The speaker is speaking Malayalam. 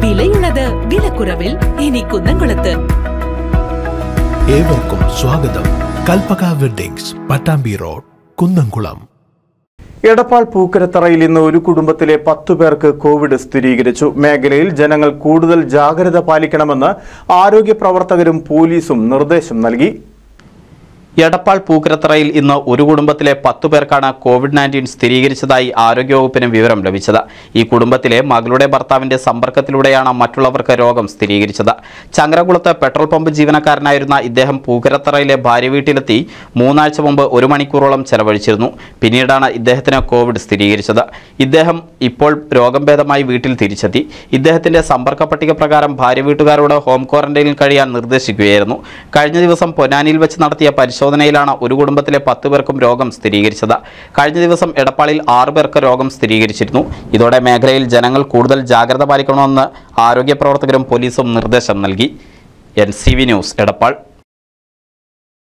വിലയുള്ളത് വിലക്കുറവിൽ ഇനി കുന്നംകുളത്ത് ഏവർക്കും സ്വാഗതം കൽപ്പക വെഡ്ഡിങ്സ് പട്ടാമ്പി റോഡ് കുന്നംകുളം എടപ്പാൾ പൂക്കരത്തറയിൽ ഇന്ന് ഒരു കുടുംബത്തിലെ പത്തു പേർക്ക് കോവിഡ് സ്ഥിരീകരിച്ചു മേഖലയിൽ ജനങ്ങൾ കൂടുതൽ ജാഗ്രത പാലിക്കണമെന്ന് ആരോഗ്യ പ്രവർത്തകരും പോലീസും നിർദ്ദേശം നൽകി എടപ്പാൾ പൂക്കരത്തറയിൽ ഇന്ന് ഒരു കുടുംബത്തിലെ പത്തു പേർക്കാണ് കോവിഡ് നയൻറ്റീൻ സ്ഥിരീകരിച്ചതായി ആരോഗ്യവകുപ്പിന് വിവരം ലഭിച്ചത് ഈ കുടുംബത്തിലെ മകളുടെ ഭർത്താവിന്റെ സമ്പർക്കത്തിലൂടെയാണ് മറ്റുള്ളവർക്ക് രോഗം സ്ഥിരീകരിച്ചത് ചങ്ങരകുളത്ത് പെട്രോൾ പമ്പ് ജീവനക്കാരനായിരുന്ന ഇദ്ദേഹം പൂക്കരത്തറയിലെ ഭാര്യ വീട്ടിലെത്തി മൂന്നാഴ്ച മുമ്പ് ഒരു മണിക്കൂറോളം ചെലവഴിച്ചിരുന്നു പിന്നീടാണ് ഇദ്ദേഹത്തിന് കോവിഡ് സ്ഥിരീകരിച്ചത് ഇദ്ദേഹം ഇപ്പോൾ രോഗം ഭേദമായി വീട്ടിൽ തിരിച്ചെത്തി ഇദ്ദേഹത്തിന്റെ സമ്പർക്ക പട്ടിക പ്രകാരം ഭാര്യ വീട്ടുകാരോട് ഹോം ക്വാറന്റൈനിൽ കഴിയാൻ നിർദ്ദേശിക്കുകയായിരുന്നു കഴിഞ്ഞ ദിവസം പൊന്നാനിയിൽ വെച്ച് നടത്തിയ പരിശോധനയിലാണ് ഒരു കുടുംബത്തിലെ പത്ത് പേർക്കും രോഗം സ്ഥിരീകരിച്ചത് കഴിഞ്ഞ ദിവസം എടപ്പാളിൽ ആറ് പേർക്ക് രോഗം സ്ഥിരീകരിച്ചിരുന്നു ഇതോടെ മേഖലയിൽ ജനങ്ങൾ കൂടുതൽ ജാഗ്രത പാലിക്കണമെന്ന് ആരോഗ്യ പ്രവർത്തകരും പോലീസും നിർദ്ദേശം നൽകി N C V news Edappal